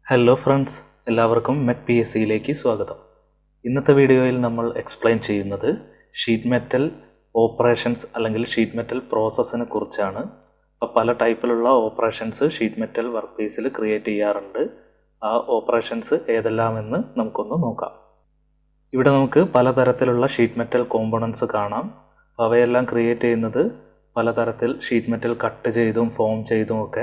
hello friends എല്ലാവർക്കും met P S സിയിലേക്ക് സ്വാഗതം ഇന്നത്തെ വീഡിയോയിൽ നമ്മൾ എക്സ്പ്ലെയിൻ ചെയ്യുന്നത് ഷീറ്റ് മെറ്റൽ ഓപ്പറേഷൻസ് അല്ലെങ്കിൽ ഷീറ്റ് മെറ്റൽ പ്രോസസ്സിനെ കുറിച്ചാണ് അപ്പോൾ പല ടൈപ്പിലുള്ള ഓപ്പറേഷൻസ് ഷീറ്റ് മെറ്റൽ വർക്ക് പീസിൽ ക്രിയേറ്റ് ചെയ്യാറുണ്ട് ആ ഓപ്പറേഷൻസ് ഏതെല്ലാമെന്ന് നമുക്കൊന്ന് നോക്കാം ഇവിടെ നമുക്ക് പലതരത്തിലുള്ള ഷീറ്റ് മെറ്റൽ കോമ്പണൻസ് കാണാം അപ്പോൾ അവയെല്ലാം ക്രിയേറ്റ് ചെയ്യുന്നത് പലതരത്തിൽ ഷീറ്റ് മെറ്റൽ കട്ട് ചെയ്തും ഫോം ചെയ്തും ഒക്കെ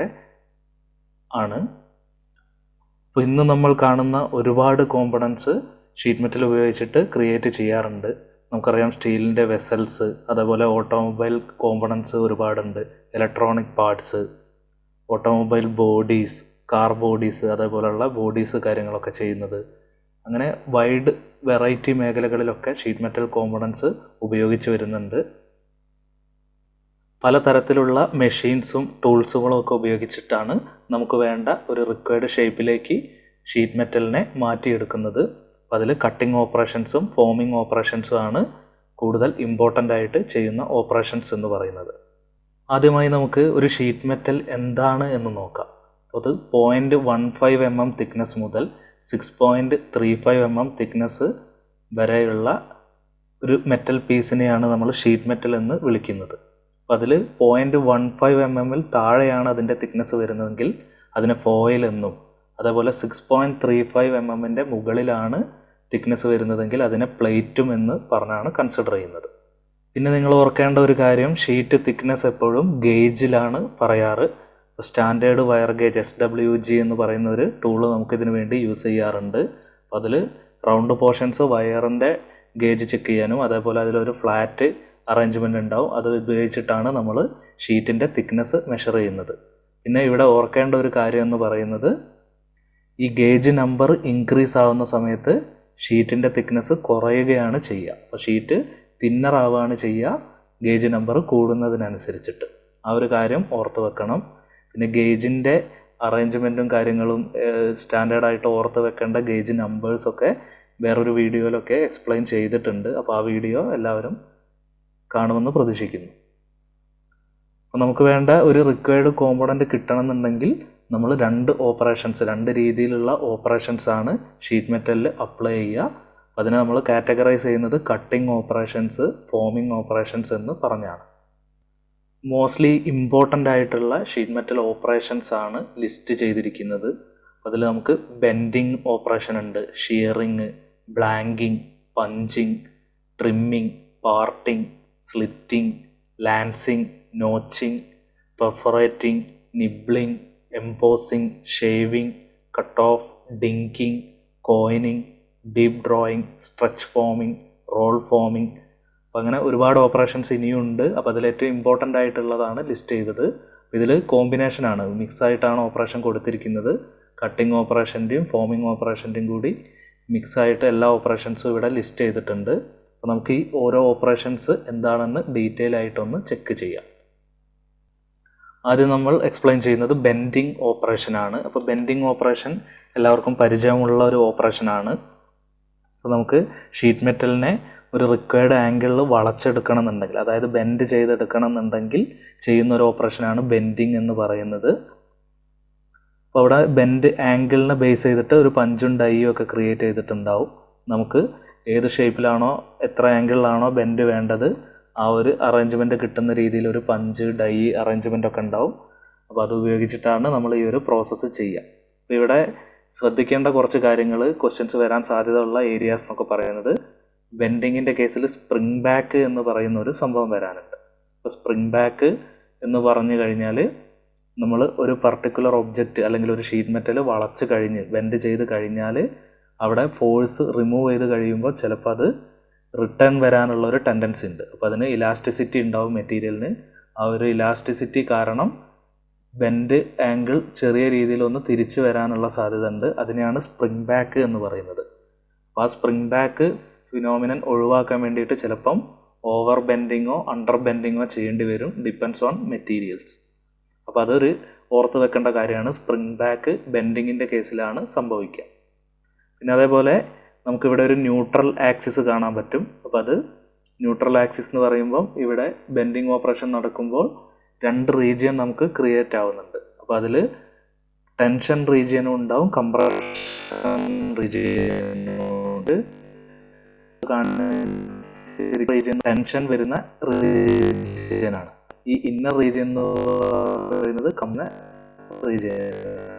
ആണ് അപ്പോൾ ഇന്ന് നമ്മൾ കാണുന്ന ഒരുപാട് കോമ്പണൻസ് ഷീറ്റ് മെറ്റൽ ഉപയോഗിച്ചിട്ട് ക്രിയേറ്റ് ചെയ്യാറുണ്ട് നമുക്കറിയാം സ്റ്റീലിൻ്റെ വെസൽസ് അതേപോലെ ഓട്ടോമൊബൈൽ കോമ്പണൻസ് ഒരുപാടുണ്ട് electronic parts automobile bodies car bodies അതേപോലെയുള്ള ബോഡീസ് കാര്യങ്ങളൊക്കെ ചെയ്യുന്നത് അങ്ങനെ വൈഡ് വെറൈറ്റി മേഖലകളിലൊക്കെ ഷീറ്റ് മെറ്റൽ കോമ്പണൻസ് ഉപയോഗിച്ച് വരുന്നുണ്ട് പലതരത്തിലുള്ള മെഷീൻസും ടൂൾസുകളും ഒക്കെ ഉപയോഗിച്ചിട്ടാണ് നമുക്ക് വേണ്ട ഒരു റിക്വയർഡ് ഷേപ്പിലേക്ക് ഷീറ്റ് മെറ്റലിനെ മാറ്റിയെടുക്കുന്നത് അപ്പോൾ അതിൽ കട്ടിംഗ് ഓപ്പറേഷൻസും ഫോമിംഗ് ഓപ്പറേഷൻസും ആണ് കൂടുതൽ ഇമ്പോർട്ടൻ്റ് ആയിട്ട് ചെയ്യുന്ന ഓപ്പറേഷൻസ് എന്ന് പറയുന്നത് ആദ്യമായി നമുക്ക് ഒരു ഷീറ്റ് മെറ്റൽ എന്താണ് എന്ന് നോക്കാം അത് point one five M M thickness മുതൽ six point three five M M thickness വരെയുള്ള ഒരു മെറ്റൽ പീസിനെയാണ് നമ്മൾ ഷീറ്റ് മെറ്റൽ എന്ന് വിളിക്കുന്നത് അപ്പോൾ അതിൽ പോയിൻറ്റ് വൺ ഫൈവ് എം എമ്മിൽ താഴെയാണ് അതിൻ്റെ തിക്നെസ് വരുന്നതെങ്കിൽ അതിനെ ഫോയിൽ എന്നും അതേപോലെ six point three five M എമ്മിൻ്റെ മുകളിലാണ് തിക്നെസ് വരുന്നതെങ്കിൽ അതിനെ പ്ലേറ്റും എന്ന് പറഞ്ഞാണ് കൺസിഡർ ചെയ്യുന്നത് പിന്നെ നിങ്ങൾ ഓർക്കേണ്ട ഒരു കാര്യം ഷീറ്റ് തിക്നെസ് എപ്പോഴും ഗേജിലാണ് പറയാറ് standard wire gauge S W G എന്ന് പറയുന്ന ഒരു ടൂള് നമുക്കിതിന് വേണ്ടി യൂസ് ചെയ്യാറുണ്ട് അപ്പോൾ അതിൽ റൗണ്ട് പോർഷൻസ് വയറിൻ്റെ ഗേജ് ചെക്ക് ചെയ്യാനും അതേപോലെ അതിലൊരു ഫ്ലാറ്റ് അറേഞ്ച്മെൻ്റ് ഉണ്ടാവും അത് ഉപയോഗിച്ചിട്ടാണ് നമ്മൾ ഷീറ്റിൻ്റെ തിക്നെസ് മെഷർ ചെയ്യുന്നത് പിന്നെ ഇവിടെ ഓർക്കേണ്ട ഒരു കാര്യം എന്ന് പറയുന്നത് ഈ ഗേജ് നമ്പർ ഇൻക്രീസ് ആവുന്ന സമയത്ത് ഷീറ്റിൻ്റെ തിക്നെസ് കുറയുകയാണ് ചെയ്യുക അപ്പോൾ ഷീറ്റ് തിന്നർ ആവുകയാണ് ചെയ്യുക ഗേജ് നമ്പർ കൂടുന്നതിനനുസരിച്ചിട്ട് ആ ഒരു കാര്യം ഓർത്ത് വെക്കണം പിന്നെ ഗേജിൻ്റെ അറേഞ്ച്മെൻറ്റും കാര്യങ്ങളും സ്റ്റാൻഡേർഡായിട്ട് ഓർത്ത് വെക്കേണ്ട ഗേജ് നമ്പേഴ്സൊക്കെ വേറൊരു വീഡിയോയിലൊക്കെ എക്സ്പ്ലെയിൻ ചെയ്തിട്ടുണ്ട് അപ്പോൾ ആ വീഡിയോ എല്ലാവരും കാണുമെന്ന് പ്രതീക്ഷിക്കുന്നു അപ്പോൾ നമുക്ക് വേണ്ട ഒരു റിക്വയർഡ് കോമ്പണൻറ്റ് കിട്ടണമെന്നുണ്ടെങ്കിൽ നമ്മൾ രണ്ട് ഓപ്പറേഷൻസ് രണ്ട് രീതിയിലുള്ള ഓപ്പറേഷൻസ് ആണ് ഷീറ്റ് മെറ്റലിൽ അപ്ലൈ ചെയ്യുക അതിനെ നമ്മൾ കാറ്റഗറൈസ് ചെയ്യുന്നത് കട്ടിംഗ് ഓപ്പറേഷൻസ് ഫോമിംഗ് ഓപ്പറേഷൻസ് എന്ന് പറഞ്ഞാണ് മോസ്റ്റ്ലി ഇമ്പോർട്ടൻ്റ് ആയിട്ടുള്ള ഷീറ്റ് മെറ്റൽ ഓപ്പറേഷൻസ് ആണ് ലിസ്റ്റ് ചെയ്തിരിക്കുന്നത് അതിൽ നമുക്ക് ബെൻഡിങ് ഓപ്പറേഷൻ ഉണ്ട് shearing blanking punching trimming parting slitting lancing notching perforating nibbling embossing shaving cut off dinking coining deep drawing stretch forming roll forming അപ്പോൾ അങ്ങനെ ഒരുപാട് ഓപ്പറേഷൻസ് ഇനിയും ഉണ്ട് അപ്പോൾ അതിൽ ഏറ്റവും ഇമ്പോർട്ടൻ്റ് ആയിട്ടുള്ളതാണ് ലിസ്റ്റ് ചെയ്തത് ഇതിൽ കോമ്പിനേഷനാണ് മിക്സ് ആയിട്ടാണ് ഓപ്പറേഷൻ കൊടുത്തിരിക്കുന്നത് കട്ടിംഗ് ഓപ്പറേഷൻ്റെയും ഫോമിംഗ് ഓപ്പറേഷൻ്റെയും കൂടി മിക്സ് ആയിട്ട് എല്ലാ ഓപ്പറേഷൻസും ഇവിടെ ലിസ്റ്റ് ചെയ്തിട്ടുണ്ട് അപ്പോൾ നമുക്ക് ഈ ഓരോ ഓപ്പറേഷൻസ് എന്താണെന്ന് ഡീറ്റെയിൽ ആയിട്ടൊന്ന് ചെക്ക് ചെയ്യാം ആദ്യം നമ്മൾ എക്സ്പ്ലെയിൻ ചെയ്യുന്നത് ബെൻഡിങ് ഓപ്പറേഷൻ ആണ് അപ്പോൾ ബെൻഡിങ് ഓപ്പറേഷൻ എല്ലാവർക്കും പരിചയമുള്ള ഒരു ഓപ്പറേഷൻ ആണ് അപ്പോൾ നമുക്ക് ഷീറ്റ് മെറ്റലിനെ ഒരു റിക്വയർഡ് ആംഗിളിൽ വളച്ചെടുക്കണം എന്നുണ്ടെങ്കിൽ അതായത് ബെൻഡ് ചെയ്തെടുക്കണം എന്നുണ്ടെങ്കിൽ ചെയ്യുന്ന ഒരു ഓപ്പറേഷനാണ് ബെൻഡിങ് എന്ന് പറയുന്നത് അപ്പോൾ അവിടെ ബെൻഡ് ആംഗിളിനെ ബേസ് ചെയ്തിട്ട് ഒരു പഞ്ചും ഡൈയും ഒക്കെ ക്രിയേറ്റ് ചെയ്തിട്ടുണ്ടാവും നമുക്ക് ഏത് ഷേപ്പിലാണോ എത്ര ആംഗിളിലാണോ ബെൻഡ് വേണ്ടത് ആ ഒരു അറേഞ്ച്മെൻറ്റ് കിട്ടുന്ന രീതിയിൽ ഒരു പഞ്ച് ഡൈ അറേഞ്ച്മെൻ്റ് ഒക്കെ ഉണ്ടാവും അപ്പോൾ അത് ഉപയോഗിച്ചിട്ടാണ് നമ്മൾ ഈ ഒരു പ്രോസസ്സ് ചെയ്യുക അപ്പോൾ ഇവിടെ ശ്രദ്ധിക്കേണ്ട കുറച്ച് കാര്യങ്ങൾ ക്വസ്റ്റ്യൻസ് വരാൻ സാധ്യതയുള്ള ഏരിയാസ് എന്നൊക്കെ പറയുന്നത് ബെൻഡിങ്ങിൻ്റെ കേസിൽ സ്പ്രിംഗ് ബാക്ക് എന്ന് പറയുന്ന ഒരു സംഭവം വരാനുണ്ട് അപ്പോൾ സ്പ്രിംഗ് ബാക്ക് എന്ന് പറഞ്ഞു കഴിഞ്ഞാൽ നമ്മൾ ഒരു പർട്ടിക്കുലർ ഒബ്ജക്റ്റ് അല്ലെങ്കിൽ ഒരു ഷീറ്റ് മെറ്റൽ വളച്ച് കഴിഞ്ഞ് ബെൻഡ് ചെയ്ത് കഴിഞ്ഞാൽ അവിടെ ഫോഴ്സ് റിമൂവ് ചെയ്ത് കഴിയുമ്പോൾ ചിലപ്പോൾ അത് റിട്ടേൺ വരാനുള്ള ഒരു ടെൻഡൻസി ഉണ്ട് അപ്പോൾ അതിന് ഇലാസ്റ്റിസിറ്റി ഉണ്ടാവും മെറ്റീരിയലിന് ആ ഒരു ഇലാസ്റ്റിസിറ്റി കാരണം ബെൻഡ് ആംഗിൾ ചെറിയ രീതിയിലൊന്ന് തിരിച്ചു വരാനുള്ള സാധ്യത ഉണ്ട് അതിനെയാണ് സ്പ്രിംഗ് ബാക്ക് എന്ന് പറയുന്നത് അപ്പോൾ ആ സ്പ്രിംഗ് ബാക്ക് ഫിനോമിനൻ ഒഴിവാക്കാൻ വേണ്ടിയിട്ട് ചിലപ്പം ഓവർ ബെൻഡിങ്ങോ അണ്ടർ ബെൻഡിങ്ങോ ചെയ്യേണ്ടി വരും ഡിപ്പെൻസ് ഓൺ മെറ്റീരിയൽസ് അപ്പോൾ അതൊരു ഓർത്ത് വെക്കേണ്ട കാര്യമാണ് സ്പ്രിംഗ് ബാക്ക് ബെൻഡിങ്ങിൻ്റെ കേസിലാണ് സംഭവിക്കുക പിന്നെ അതേപോലെ നമുക്കിവിടെ ഒരു ന്യൂട്രൽ ആക്സിസ് കാണാൻ പറ്റും അപ്പോൾ അത് ന്യൂട്രൽ ആക്സിസ് എന്ന് പറയുമ്പം ഇവിടെ ബെൻഡിങ് ഓപ്പറേഷൻ നടക്കുമ്പോൾ രണ്ട് റീജിയൻ നമുക്ക് ക്രിയേറ്റ് ആവുന്നുണ്ട് അപ്പോൾ അതിൽ ടെൻഷൻ റീജിയനും ഉണ്ടാവും കംപ്രഷൻ റീജിയനും ഉണ്ട് റീജിയൻ ടെൻഷൻ വരുന്ന റീജിയനാണ് ഈ ഇന്നർ റീജിയൻ എന്ന് പറയുന്നത് കമ്മ റീജിയൻ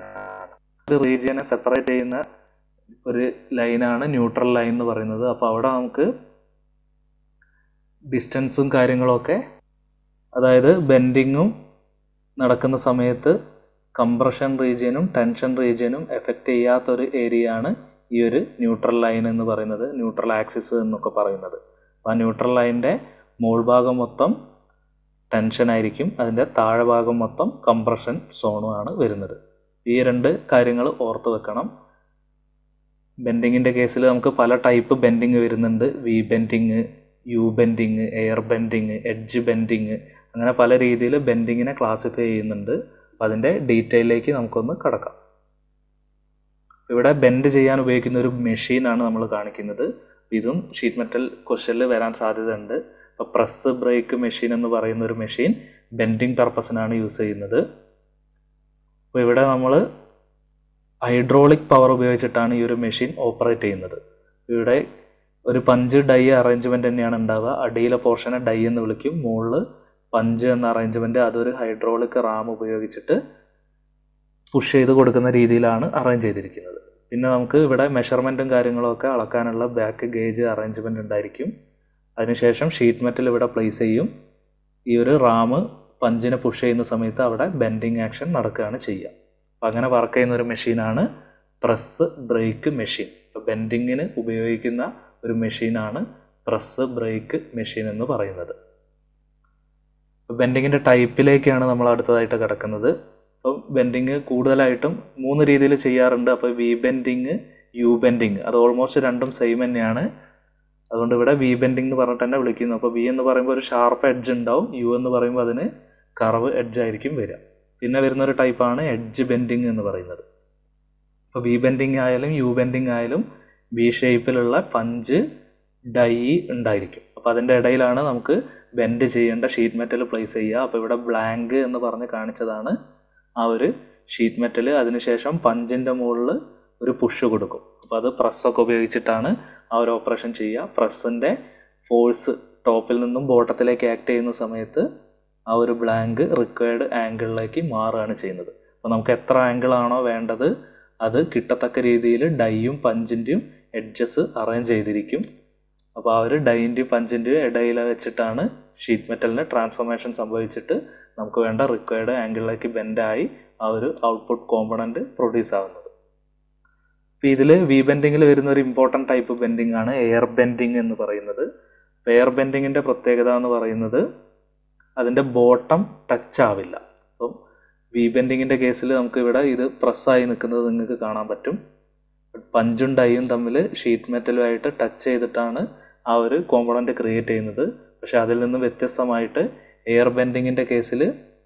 റീജിയനെ സെപ്പറേറ്റ് ചെയ്യുന്ന ഒരു ലൈനാണ് ന്യൂട്രൽ ലൈൻ എന്ന് പറയുന്നത് അപ്പോൾ അവിടെ നമുക്ക് ഡിസ്റ്റൻസും കാര്യങ്ങളൊക്കെ അതായത് ബെൻഡിങ്ങും നടക്കുന്ന സമയത്ത് കംപ്രഷൻ റീജിയനും ടെൻഷൻ റീജിയനും എഫക്റ്റ് ചെയ്യാത്തൊരു ഏരിയ ആണ് ഈ ഒരു ന്യൂട്രൽ ലൈൻ എന്ന് പറയുന്നത് ന്യൂട്രൽ ആക്സിസ് എന്നൊക്കെ പറയുന്നത് അപ്പോൾ ആ ന്യൂട്രൽ ലൈനിൻ്റെ മോൾ ഭാഗം മൊത്തം ടെൻഷൻ ആയിരിക്കും അതിൻ്റെ താഴെ ഭാഗം മൊത്തം കംപ്രഷൻ സോണും ആണ് വരുന്നത് ഈ രണ്ട് കാര്യങ്ങൾ ഓർത്ത് വെക്കണം ബെൻഡിങ്ങിൻ്റെ കേസിൽ നമുക്ക് പല ടൈപ്പ് ബെൻഡിങ് വരുന്നുണ്ട് V bending U bending air bending edge bending അങ്ങനെ പല രീതിയിൽ ബെൻഡിങ്ങിനെ ക്ലാസിഫൈ ചെയ്യുന്നുണ്ട് അപ്പം അതിൻ്റെ ഡീറ്റെയിലേക്ക് നമുക്കൊന്ന് കടക്കാം ഇവിടെ ബെൻഡ് ചെയ്യാൻ ഉപയോഗിക്കുന്ന ഒരു മെഷീനാണ് നമ്മൾ കാണിക്കുന്നത് ഇതും ഷീറ്റ് മെറ്റൽ ക്വസ്റ്റനിൽ വരാൻ സാധ്യതയുണ്ട് അപ്പോൾ പ്രസ് ബ്രേക്ക് മെഷീൻ എന്ന് പറയുന്ന ഒരു മെഷീൻ ബെൻഡിങ് പർപ്പസിനാണ് യൂസ് ചെയ്യുന്നത് അപ്പോൾ ഇവിടെ നമ്മൾ ഹൈഡ്രോളിക് പവർ ഉപയോഗിച്ചിട്ടാണ് ഈ ഒരു മെഷീൻ ഓപ്പറേറ്റ് ചെയ്യുന്നത് ഇവിടെ ഒരു പഞ്ച് ഡൈ അറേഞ്ച്മെൻ്റ് തന്നെയാണ് ഉണ്ടാവുക അടിയിലെ പോർഷനെ ഡൈ എന്ന് വിളിക്കും മുകളിൽ പഞ്ച് എന്ന അറേഞ്ച്മെൻറ്റ് അതൊരു ഹൈഡ്രോളിക് റാം ഉപയോഗിച്ചിട്ട് പുഷ് ചെയ്ത് കൊടുക്കുന്ന രീതിയിലാണ് അറേഞ്ച് ചെയ്തിരിക്കുന്നത് പിന്നെ നമുക്ക് ഇവിടെ മെഷർമെൻറ്റും കാര്യങ്ങളും ഒക്കെ അളക്കാനുള്ള ബാക്ക് ഗേജ് അറേഞ്ച്മെൻറ്റ് ഉണ്ടായിരിക്കും അതിനുശേഷം ഷീറ്റ് മെറ്റൽ ഇവിടെ പ്ലേസ് ചെയ്യും ഈ ഒരു റാം പഞ്ചിനെ പുഷ് ചെയ്യുന്ന സമയത്ത് അവിടെ ബെൻഡിങ് ആക്ഷൻ നടക്കുകയാണ് ചെയ്യുക അപ്പം അങ്ങനെ വർക്ക് ചെയ്യുന്ന ഒരു മെഷീനാണ് പ്രസ് ബ്രേക്ക് മെഷീൻ ഇപ്പോൾ ബെൻഡിങ്ങിന് ഉപയോഗിക്കുന്ന ഒരു മെഷീനാണ് പ്രസ് ബ്രേക്ക് മെഷീൻ എന്ന് പറയുന്നത് ബെൻഡിങ്ങിൻ്റെ ടൈപ്പിലേക്കാണ് നമ്മൾ അടുത്തതായിട്ട് കിടക്കുന്നത് അപ്പം ബെൻഡിങ് കൂടുതലായിട്ടും മൂന്ന് രീതിയിൽ ചെയ്യാറുണ്ട് അപ്പോൾ വി ബെൻഡിങ് യു ബെൻഡിങ് അത് ഓൾമോസ്റ്റ് രണ്ടും സെയിം തന്നെയാണ് അതുകൊണ്ട് ഇവിടെ വി ബെൻഡിങ് എന്ന് പറഞ്ഞിട്ട് തന്നെ വിളിക്കുന്നു അപ്പോൾ വി എന്ന് പറയുമ്പോൾ ഒരു ഷാർപ്പ് എഡ്ജ് ഉണ്ടാവും യു എന്ന് പറയുമ്പോൾ അതിന് കർവ് എഡ്ജ് ആയിരിക്കും വരിക പിന്നെ വരുന്ന ഒരു ടൈപ്പാണ് എഡ്ജ് ബെൻഡിങ് എന്ന് പറയുന്നത് അപ്പോൾ വി ബെൻഡിങ് ആയാലും യു ബെൻഡിങ് ആയാലും വി ഷേപ്പിലുള്ള പഞ്ച് ഡൈ ഉണ്ടായിരിക്കും അപ്പോൾ അതിൻ്റെ ഇടയിലാണ് നമുക്ക് ബെൻഡ് ചെയ്യേണ്ട ഷീറ്റ് മെറ്റൽ പ്ലേസ് ചെയ്യുക അപ്പോൾ ഇവിടെ ബ്ലാങ്ക് എന്ന് പറഞ്ഞ് കാണിച്ചതാണ് ആ ഒരു ഷീറ്റ് മെറ്റൽ അതിനുശേഷം പഞ്ചിൻ്റെ മുകളിൽ ഒരു പുഷ് കൊടുക്കും അപ്പോൾ അത് പ്രസ്സൊക്കെ ഉപയോഗിച്ചിട്ടാണ് ആ ഒരു ഓപ്പറേഷൻ ചെയ്യുക പ്രസ്സിൻ്റെ ഫോഴ്സ് ടോപ്പിൽ നിന്നും ബോട്ടത്തിലേക്ക് ആക്ട് ചെയ്യുന്ന സമയത്ത് ആ ഒരു ബ്ലാങ്ക് റിക്വയർഡ് ആംഗിളിലേക്ക് മാറുകയാണ് ചെയ്യുന്നത് അപ്പോൾ നമുക്ക് എത്ര ആംഗിൾ ആണോ വേണ്ടത് അത് കിട്ടത്തക്ക രീതിയിൽ ഡൈയും പഞ്ചിൻ്റെയും എഡ്ജസ് അറേഞ്ച് ചെയ്തിരിക്കും അപ്പോൾ ആ ഒരു ഡൈൻ്റെയും പഞ്ചിൻ്റെയും ഇടയിൽ വെച്ചിട്ടാണ് ഷീറ്റ് മെറ്റലിന് ട്രാൻസ്ഫോർമേഷൻ സംഭവിച്ചിട്ട് നമുക്ക് വേണ്ട റിക്വയർഡ് ആംഗിളിലേക്ക് ബെൻഡായി ആ ഒരു ഔട്ട്പുട്ട് കോമ്പണൻറ്റ് പ്രൊഡ്യൂസ് ആവുന്നത് അപ്പോൾ ഇതിൽ വി ബെൻഡിങ്ങിൽ വരുന്ന ഒരു ഇമ്പോർട്ടൻറ്റ് ടൈപ്പ് ബെൻഡിങ് ആണ് എയർ ബെൻഡിങ് എന്ന് പറയുന്നത് എയർ ബെൻഡിങ്ങിൻ്റെ പ്രത്യേകത എന്ന് പറയുന്നത് അതിൻ്റെ ബോട്ടം ടച്ച് ആവില്ല അപ്പം വി ബെൻഡിങ്ങിൻ്റെ കേസിൽ നമുക്ക് ഇവിടെ ഇത് പ്രസ്സായി നിൽക്കുന്നത് നിങ്ങൾക്ക് കാണാൻ പറ്റും പഞ്ചും ഡൈയും തമ്മിൽ ഷീറ്റ് മെറ്റലുമായിട്ട് ടച്ച് ചെയ്തിട്ടാണ് ആ ഒരു കോമ്പണൻറ്റ് ക്രിയേറ്റ് ചെയ്യുന്നത് പക്ഷെ അതിൽ നിന്ന് വ്യത്യസ്തമായിട്ട് എയർ ബെൻഡിങ്ങിൻ്റെ കേസിൽ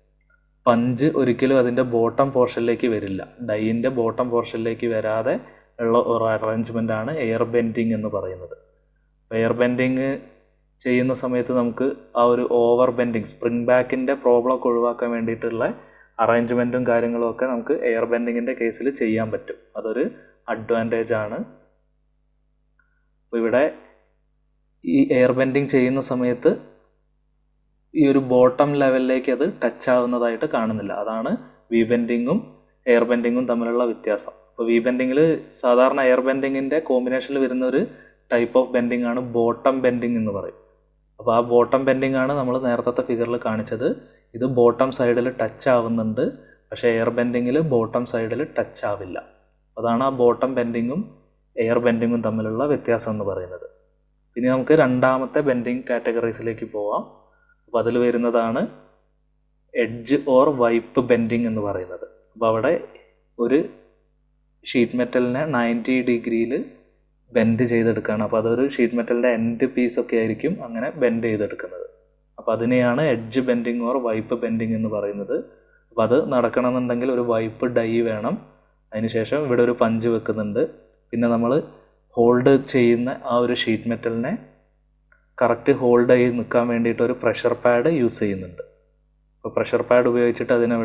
പഞ്ച് ഒരിക്കലും അതിൻ്റെ ബോട്ടം പോർഷനിലേക്ക് വരില്ല ഡൈയിൻ്റെ ബോട്ടം പോർഷനിലേക്ക് വരാതെ ഉള്ള ഒരു അറേഞ്ച്മെൻ്റ് ആണ് എയർ ബെൻഡിങ് എന്ന് പറയുന്നത് എയർ ബെൻഡിങ് ചെയ്യുന്ന സമയത്ത് നമുക്ക് ആ ഒരു ഓവർ ബെൻഡിങ് സ്പ്രിംഗ് ബാക്കിൻ്റെ പ്രോബ്ലം ഒക്കെ ഒഴിവാക്കാൻ വേണ്ടിയിട്ടുള്ള അറേഞ്ച്മെൻറ്റും കാര്യങ്ങളും ഒക്കെ നമുക്ക് എയർ ബെൻഡിങ്ങിൻ്റെ കേസിൽ ചെയ്യാൻ പറ്റും അതൊരു അഡ്വാൻറ്റേജ് ആണ് അപ്പോൾ ഇവിടെ ഈ എയർ ബെൻഡിങ് ചെയ്യുന്ന സമയത്ത് ഈ ഒരു ബോട്ടം ലെവലിലേക്ക് അത് ടച്ച് ആവുന്നതായിട്ട് കാണുന്നില്ല അതാണ് വി ബെൻഡിങ്ങും എയർ ബെൻഡിങ്ങും തമ്മിലുള്ള വ്യത്യാസം അപ്പോൾ വി ബെൻഡിങ്ങിൽ സാധാരണ എയർ ബെൻഡിങ്ങിൻ്റെ കോമ്പിനേഷനിൽ വരുന്ന ഒരു ടൈപ്പ് ഓഫ് ബെൻഡിങ് ആണ് ബോട്ടം ബെൻഡിങ് എന്ന് പറയും അപ്പോൾ ആ ബോട്ടം ബെൻഡിങ് ആണ് നമ്മൾ നേരത്തെ ഫിഗറിൽ കാണിച്ചത് ഇത് ബോട്ടം സൈഡിൽ ടച്ച് ആവുന്നുണ്ട് പക്ഷേ എയർ ബെൻഡിങ്ങിൽ ബോട്ടം സൈഡിൽ ടച്ച് ആവില്ല അതാണ് ആ ബോട്ടം ബെൻഡിങ്ങും എയർ ബെൻഡിങ്ങും തമ്മിലുള്ള വ്യത്യാസം എന്ന് പറയുന്നത് ഇനി നമുക്ക് രണ്ടാമത്തെ ബെൻഡിങ് കാറ്റഗറീസിലേക്ക് പോവാം അപ്പോൾ അതിൽ വരുന്നതാണ് എഡ്ജ് ഓർ വൈപ്പ് ബെൻഡിങ് എന്ന് പറയുന്നത് അപ്പോൾ അവിടെ ഒരു ഷീറ്റ് മെറ്റലിനെ നയൻറ്റി ഡിഗ്രിയിൽ ബെൻഡ് ചെയ്തെടുക്കുകയാണ് അപ്പോൾ അതൊരു ഷീറ്റ് മെറ്റലിൻ്റെ എൻഡ് പീസ് ഒക്കെ ആയിരിക്കും അങ്ങനെ ബെൻഡ് ചെയ്തെടുക്കുന്നത് അപ്പോൾ അതിനെയാണ് edge bending or wipe bending എന്ന് പറയുന്നത് അപ്പോൾ അത് നടക്കണമെന്നുണ്ടെങ്കിൽ ഒരു വൈപ്പ് ഡൈ വേണം അതിനുശേഷം ഇവിടെ ഒരു പഞ്ച് വെക്കുന്നുണ്ട് പിന്നെ നമ്മൾ ഹോൾഡ് ചെയ്യുന്ന ആ ഒരു ഷീറ്റ് മെറ്റലിനെ കറക്റ്റ് ഹോൾഡ് ചെയ്ത് നിൽക്കാൻ വേണ്ടിയിട്ട് ഒരു പ്രഷർ പാഡ് യൂസ് ചെയ്യുന്നുണ്ട് അപ്പോൾ പ്രഷർ പാഡ് ഉപയോഗിച്ചിട്ട് അതിനവിടെ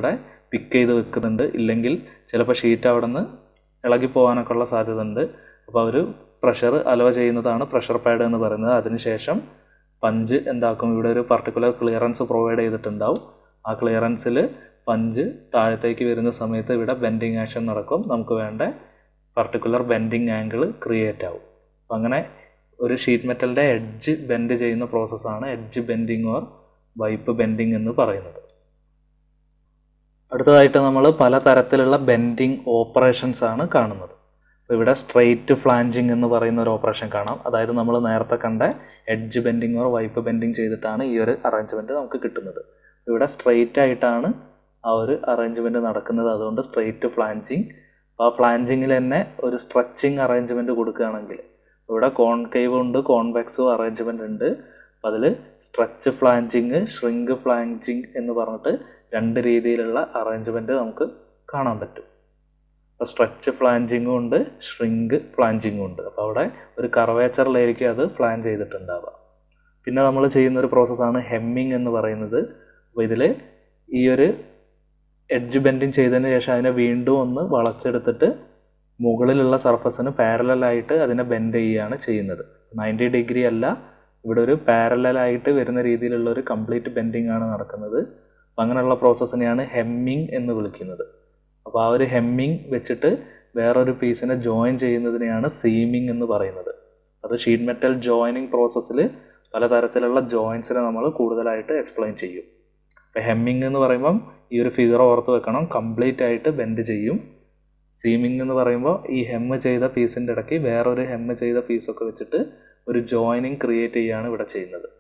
പിക്ക് ചെയ്ത് വെക്കുന്നുണ്ട് ഇല്ലെങ്കിൽ ചിലപ്പോൾ ഷീറ്റ് അവിടെ നിന്ന് ഇളകി പോകാനൊക്കെ ഉള്ള സാധ്യത ഉണ്ട് അപ്പോൾ അവർ പ്രഷർ അലോ ചെയ്യുന്നതാണ് പ്രഷർ പാഡ് എന്ന് പറയുന്നത് അതിനുശേഷം പഞ്ച് എന്താക്കും ഇവിടെ ഒരു പർട്ടിക്കുലർ ക്ലിയറൻസ് പ്രൊവൈഡ് ചെയ്തിട്ടുണ്ടാവും ആ ക്ലിയറൻസിൽ പഞ്ച് താഴത്തേക്ക് വരുന്ന സമയത്ത് ഇവിടെ ബെൻഡിങ് ആക്ഷൻ നടക്കും നമുക്ക് വേണ്ട പർട്ടിക്കുലർ ബെൻഡിങ് ആംഗിൾ ക്രിയേറ്റ് ആവും അപ്പം അങ്ങനെ ഒരു ഷീറ്റ് മെറ്റലിൻ്റെ എഡ്ജ് ബെൻഡ് ചെയ്യുന്ന പ്രോസസ്സാണ് edge bending or wipe bending എന്ന് പറയുന്നത് അടുത്തതായിട്ട് നമ്മൾ പല തരത്തിലുള്ള ബെൻഡിങ് ഓപ്പറേഷൻസ് ആണ് കാണുന്നത് അപ്പോൾ ഇവിടെ സ്ട്രെയിറ്റ് ഫ്ലാഞ്ചിങ് എന്ന് പറയുന്ന ഒരു ഓപ്പറേഷൻ കാണാം അതായത് നമ്മൾ നേരത്തെ കണ്ട edge bending or wipe bending ചെയ്തിട്ടാണ് ഈ ഒരു അറേഞ്ച്മെൻറ്റ് നമുക്ക് കിട്ടുന്നത് ഇവിടെ സ്ട്രെയിറ്റ് ആയിട്ടാണ് ആ ഒരു അറേഞ്ച്മെൻറ്റ് നടക്കുന്നത് അതുകൊണ്ട് സ്ട്രെയിറ്റ് ഫ്ലാഞ്ചിങ് അപ്പോൾ ആ ഫ്ലാഞ്ചിങ്ങിൽ തന്നെ ഒരു സ്ട്രെച്ചിങ് അറേഞ്ച്മെൻറ്റ് കൊടുക്കുകയാണെങ്കിൽ ഇവിടെ കോൺകേവ് ഉണ്ട് കോൺവെക്സും അറേഞ്ച്മെൻ്റ് ഉണ്ട് അപ്പോൾ അതിൽ സ്ട്രെച്ച് ഫ്ലാഞ്ചിങ് ഷ്രിങ്ക് ഫ്ലാഞ്ചിങ് എന്ന് പറഞ്ഞിട്ട് രണ്ട് രീതിയിലുള്ള അറേഞ്ച്മെൻറ്റ് നമുക്ക് കാണാൻ പറ്റും അപ്പോൾ സ്ട്രെച്ച് ഫ്ലാഞ്ചിങ്ങും ഉണ്ട് ഷ്രിങ്ക് ഫ്ലാഞ്ചിങ്ങും ഉണ്ട് അപ്പോൾ അവിടെ ഒരു കർവേച്ചറിലായിരിക്കും അത് ഫ്ലാൻ ചെയ്തിട്ടുണ്ടാവുക പിന്നെ നമ്മൾ ചെയ്യുന്ന ഒരു പ്രോസസ്സാണ് ഹെമ്മിങ് എന്ന് പറയുന്നത് അപ്പോൾ ഇതിൽ ഈ ഒരു എഡ്ജ് ബെൻഡിങ് ചെയ്തതിന് ശേഷം അതിനെ വീണ്ടും ഒന്ന് വളച്ചെടുത്തിട്ട് മുകളിലുള്ള സർഫസിന് പാരലായിട്ട് അതിനെ ബെൻഡ് ചെയ്യുകയാണ് ചെയ്യുന്നത് നയൻറ്റി ഡിഗ്രി അല്ല ഇവിടെ ഒരു പാരലായിട്ട് വരുന്ന രീതിയിലുള്ള ഒരു കംപ്ലീറ്റ് ബെൻഡിങ് ആണ് നടക്കുന്നത് അപ്പം അങ്ങനെയുള്ള പ്രോസസ്സിനെയാണ് ഹെമ്മിങ് എന്ന് വിളിക്കുന്നത് അപ്പോൾ ആ ഒരു ഹെമ്മിങ് വെച്ചിട്ട് വേറൊരു പീസിനെ ജോയിൻ ചെയ്യുന്നതിനെയാണ് സീമിങ് എന്ന് പറയുന്നത് അത് ഷീറ്റ് മെറ്റൽ ജോയിനിങ് പ്രോസസ്സിൽ പലതരത്തിലുള്ള ജോയിൻസിനെ നമ്മൾ കൂടുതലായിട്ട് എക്സ്പ്ലെയിൻ ചെയ്യും അപ്പോൾ ഹെമ്മിങ് എന്ന് പറയുമ്പം ഈ ഒരു ഫിഗർ ഓർത്ത് വെക്കണം കംപ്ലീറ്റ് ആയിട്ട് ബെൻഡ് ചെയ്യും സീമിങ് എന്ന് പറയുമ്പോൾ ഈ ഹെമ്മ് ചെയ്ത പീസിൻ്റെ ഇടയ്ക്ക് വേറൊരു ഹെമ്മ് ചെയ്ത പീസൊക്കെ വെച്ചിട്ട് ഒരു ജോയിനിങ് ക്രിയേറ്റ് ചെയ്യുകയാണ് ഇവിടെ ചെയ്യുന്നത്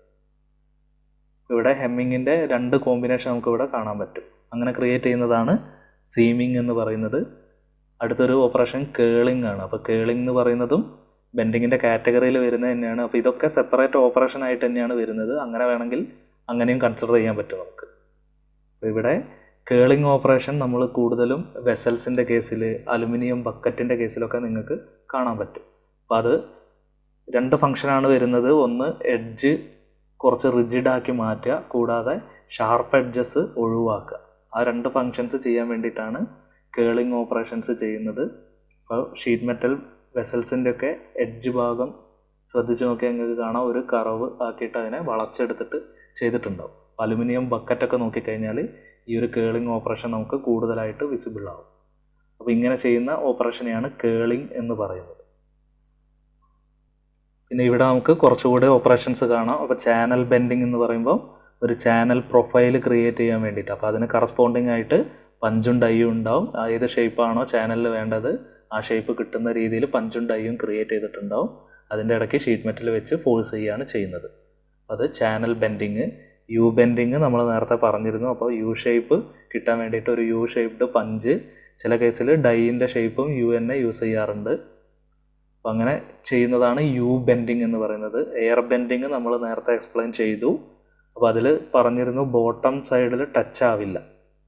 ഇവിടെ ഹെമ്മിങ്ങിൻ്റെ രണ്ട് കോമ്പിനേഷൻ നമുക്ക് ഇവിടെ കാണാൻ പറ്റും അങ്ങനെ ക്രിയേറ്റ് ചെയ്യുന്നതാണ് സീമിങ് എന്ന് പറയുന്നത് അടുത്തൊരു ഓപ്പറേഷൻ കേളിംഗ് ആണ് അപ്പോൾ കേളിംഗ് എന്ന് പറയുന്നതും ബെൻഡിങ്ങിൻ്റെ കാറ്റഗറിയിൽ വരുന്നത് തന്നെയാണ് അപ്പോൾ ഇതൊക്കെ സെപ്പറേറ്റ് ഓപ്പറേഷൻ ആയിട്ട് തന്നെയാണ് വരുന്നത് അങ്ങനെ വേണമെങ്കിൽ അങ്ങനെയും കൺസിഡർ ചെയ്യാൻ പറ്റും നമുക്ക് അപ്പോൾ ഇവിടെ കേളിംഗ് ഓപ്പറേഷൻ നമ്മൾ കൂടുതലും വെസൽസിൻ്റെ കേസിൽ അലുമിനിയം ബക്കറ്റിൻ്റെ കേസിലൊക്കെ നിങ്ങൾക്ക് കാണാൻ പറ്റും അപ്പോൾ അത് രണ്ട് ഫങ്ഷനാണ് വരുന്നത് ഒന്ന് എഡ്ജ് കുറച്ച് റിജിഡാക്കി മാറ്റുക കൂടാതെ ഷാർപ്പ് എഡ്ജസ് ഒഴിവാക്കുക ആ രണ്ട് ഫങ്ഷൻസ് ചെയ്യാൻ വേണ്ടിയിട്ടാണ് കേളിംഗ് ഓപ്പറേഷൻസ് ചെയ്യുന്നത് അപ്പോൾ ഷീറ്റ് മെറ്റൽ വെസൽസിൻ്റെ ഒക്കെ എഡ്ജ് ഭാഗം ശ്രദ്ധിച്ച് നോക്കിയാൽ നിങ്ങൾക്ക് കാണാം ഒരു കറവ് ആക്കിയിട്ട് അതിനെ വളച്ചെടുത്തിട്ട് ചെയ്തിട്ടുണ്ടാവും അലുമിനിയം ബക്കറ്റൊക്കെ നോക്കിക്കഴിഞ്ഞാൽ ഈ ഒരു കേളിംഗ് ഓപ്പറേഷൻ നമുക്ക് കൂടുതലായിട്ട് വിസിബിൾ ആവും അപ്പോൾ ഇങ്ങനെ ചെയ്യുന്ന ഓപ്പറേഷനെയാണ് കേളിംഗ് എന്ന് പറയുന്നത് പിന്നെ ഇവിടെ നമുക്ക് കുറച്ചുകൂടി ഓപ്പറേഷൻസ് കാണാം അപ്പോൾ ചാനൽ ബെൻഡിങ് എന്ന് പറയുമ്പോൾ ഒരു ചാനൽ പ്രൊഫൈൽ ക്രിയേറ്റ് ചെയ്യാൻ വേണ്ടിയിട്ട് അപ്പോൾ അതിന് കറസ്പോണ്ടിങ് ആയിട്ട് പഞ്ചും ഡൈയും ഉണ്ടാവും ഏത് ഷേപ്പാണോ ചാനലിൽ വേണ്ടത് ആ ഷേപ്പ് കിട്ടുന്ന രീതിയിൽ പഞ്ചും ഡൈയും ക്രിയേറ്റ് ചെയ്തിട്ടുണ്ടാവും അതിൻ്റെ ഇടയ്ക്ക് ഷീറ്റ് മെറ്റൽ വെച്ച് ഫോഴ്സ് ചെയ്യുകയാണ് ചെയ്യുന്നത് അത് ചാനൽ ബെൻഡിങ് യു ബെൻഡിങ് നമ്മൾ നേരത്തെ പറഞ്ഞിരുന്നു അപ്പോൾ യു ഷേപ്പ് കിട്ടാൻ വേണ്ടിയിട്ട് ഒരു യു ഷേപ്ഡ് പഞ്ച് ചില കേസിൽ ഡൈയിൻ്റെ ഷേപ്പും യു എന്നെ യൂസ് ചെയ്യാറുണ്ട് അപ്പോൾ അങ്ങനെ ചെയ്യുന്നതാണ് യു ബെൻഡിങ് എന്ന് പറയുന്നത് എയർ ബെൻഡിങ് നമ്മൾ നേരത്തെ എക്സ്പ്ലെയിൻ ചെയ്തു അപ്പോൾ അതിൽ പറഞ്ഞിരുന്നു ബോട്ടം സൈഡിൽ ടച്ച് ആവില്ല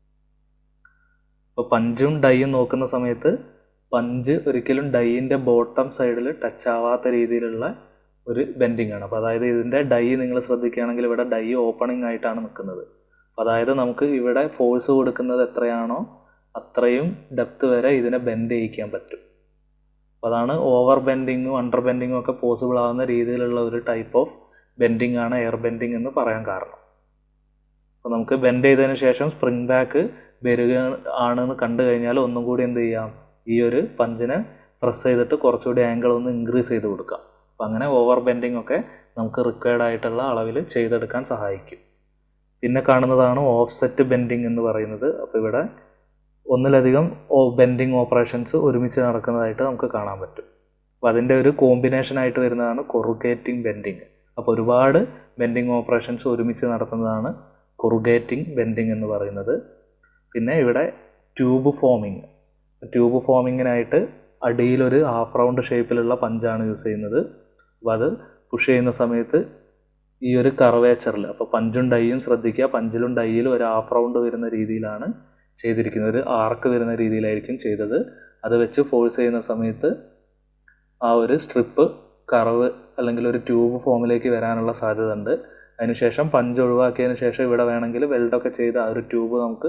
അപ്പോൾ പഞ്ചും ഡൈയും നോക്കുന്ന സമയത്ത് പഞ്ച് ഒരിക്കലും ഡൈയിൻ്റെ ബോട്ടം സൈഡിൽ ടച്ച് ആവാത്ത രീതിയിലുള്ള ഒരു ബെൻഡിങ് ആണ് അപ്പോൾ അതായത് ഇതിൻ്റെ ഡൈ നിങ്ങൾ ശ്രദ്ധിക്കുകയാണെങ്കിൽ ഇവിടെ ഡൈ ഓപ്പണിംഗ് ആയിട്ടാണ് നിൽക്കുന്നത് അപ്പോൾ അതായത് നമുക്ക് ഇവിടെ ഫോഴ്സ് കൊടുക്കുന്നത് എത്രയാണോ അത്രയും ഡെപ്ത് വരെ ഇതിനെ ബെൻഡ് ചെയ്യിക്കാൻ പറ്റും അപ്പോൾ അതാണ് ഓവർ ബെൻഡിങ്ങും അണ്ടർ ബെൻഡിങ്ങും ഒക്കെ പോസിബിൾ ആവുന്ന രീതിയിലുള്ള ഒരു ടൈപ്പ് ഓഫ് ബെൻഡിങ് ആണ് എയർ ബെൻഡിങ് എന്ന് പറയാൻ കാരണം അപ്പോൾ നമുക്ക് ബെൻഡ് ചെയ്തതിന് ശേഷം സ്പ്രിംഗ് ബാക്ക് വരിക ആണെന്ന് കണ്ടു കഴിഞ്ഞാൽ ഒന്നും കൂടി എന്ത് ചെയ്യാം ഈ ഒരു പഞ്ചിനെ പ്രസ് ചെയ്തിട്ട് കുറച്ചുകൂടി ആംഗിൾ ഒന്ന് ഇൻക്രീസ് ചെയ്ത് കൊടുക്കാം അപ്പോൾ അങ്ങനെ ഓവർ ബെൻഡിങ് ഒക്കെ നമുക്ക് റിക്വയർഡ് ആയിട്ടുള്ള അളവിൽ ചെയ്തെടുക്കാൻ സഹായിക്കും പിന്നെ കാണുന്നതാണ് ഓഫ്സെറ്റ് ബെൻഡിങ് എന്ന് പറയുന്നത് അപ്പോൾ ഇവിടെ ഒന്നിലധികം ബെൻഡിങ് ഓപ്പറേഷൻസ് ഒരുമിച്ച് നടക്കുന്നതായിട്ട് നമുക്ക് കാണാൻ പറ്റും അപ്പോൾ അതിൻ്റെ ഒരു കോമ്പിനേഷൻ ആയിട്ട് വരുന്നതാണ് കൊറുഗേറ്റിംഗ് ബെൻഡിങ് അപ്പോൾ ഒരുപാട് ബെൻഡിങ് ഓപ്പറേഷൻസ് ഒരുമിച്ച് നടത്തുന്നതാണ് കൊറുഗേറ്റിംഗ് ബെൻഡിങ് എന്ന് പറയുന്നത് പിന്നെ ഇവിടെ ട്യൂബ് ഫോമിങ് ട്യൂബ് ഫോമിങ്ങിനായിട്ട് അടിയിലൊരു ഹാഫ് റൗണ്ട് ഷേപ്പിലുള്ള പഞ്ചാണ് യൂസ് ചെയ്യുന്നത് അപ്പോൾ അത് പുഷ് ചെയ്യുന്ന സമയത്ത് ഈ ഒരു കർവേച്ചറിൽ അപ്പോൾ പഞ്ചും ഡൈയും ശ്രദ്ധിക്കുക പഞ്ചിലും ഡൈയിലും ഒരു ഹാഫ് റൗണ്ട് വരുന്ന രീതിയിലാണ് ചെയ്തിരിക്കുന്നത് ഒരു ആർക്ക് വരുന്ന രീതിയിലായിരിക്കും ചെയ്തത് അത് വെച്ച് ഫോഴ്സ് ചെയ്യുന്ന സമയത്ത് ആ ഒരു സ്ട്രിപ്പ് കറവ് അല്ലെങ്കിൽ ഒരു ട്യൂബ് ഫോമിലേക്ക് വരാനുള്ള സാധ്യത ഉണ്ട് അതിനുശേഷം പഞ്ച് ഒഴിവാക്കിയതിന് ശേഷം ഇവിടെ വേണമെങ്കിൽ വെൽഡൊക്കെ ചെയ്ത് ആ ഒരു ട്യൂബ് നമുക്ക്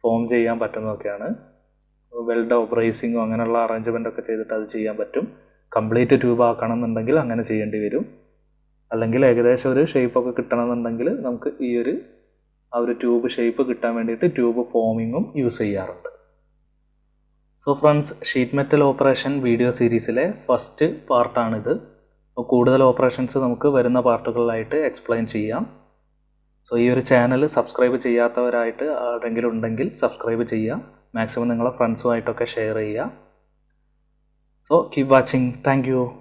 ഫോം ചെയ്യാൻ പറ്റുന്നതൊക്കെയാണ് വെൽഡോ ബ്രേസിങ്ങോ അങ്ങനെയുള്ള അറേഞ്ച്മെൻ്റ് ഒക്കെ ചെയ്തിട്ട് അത് ചെയ്യാൻ പറ്റും കംപ്ലീറ്റ് ട്യൂബ് ആക്കണം എന്നുണ്ടെങ്കിൽ അങ്ങനെ ചെയ്യേണ്ടി വരും അല്ലെങ്കിൽ ഏകദേശം ഒരു ഷേപ്പൊക്കെ കിട്ടണമെന്നുണ്ടെങ്കിൽ നമുക്ക് ഈ ഒരു ആ ഒരു ട്യൂബ് ഷേപ്പ് കിട്ടാൻ വേണ്ടിയിട്ട് ട്യൂബ് ഫോമിങ്ങും യൂസ് ചെയ്യാറുണ്ട് so friends sheet metal operation video സീരീസിലെ ഫസ്റ്റ് പാർട്ടാണിത് അപ്പോൾ കൂടുതൽ ഓപ്പറേഷൻസ് നമുക്ക് വരുന്ന പാർട്ടുകളിലായിട്ട് എക്സ്പ്ലെയിൻ ചെയ്യാം സോ ഈ ഒരു ചാനൽ സബ്സ്ക്രൈബ് ചെയ്യാത്തവരായിട്ട് ആരെങ്കിലും ഉണ്ടെങ്കിൽ സബ്സ്ക്രൈബ് ചെയ്യുക മാക്സിമം നിങ്ങളെ ഫ്രണ്ട്സുമായിട്ടൊക്കെ ഷെയർ ചെയ്യുക സോ കീപ് വാച്ചിങ് താങ്ക്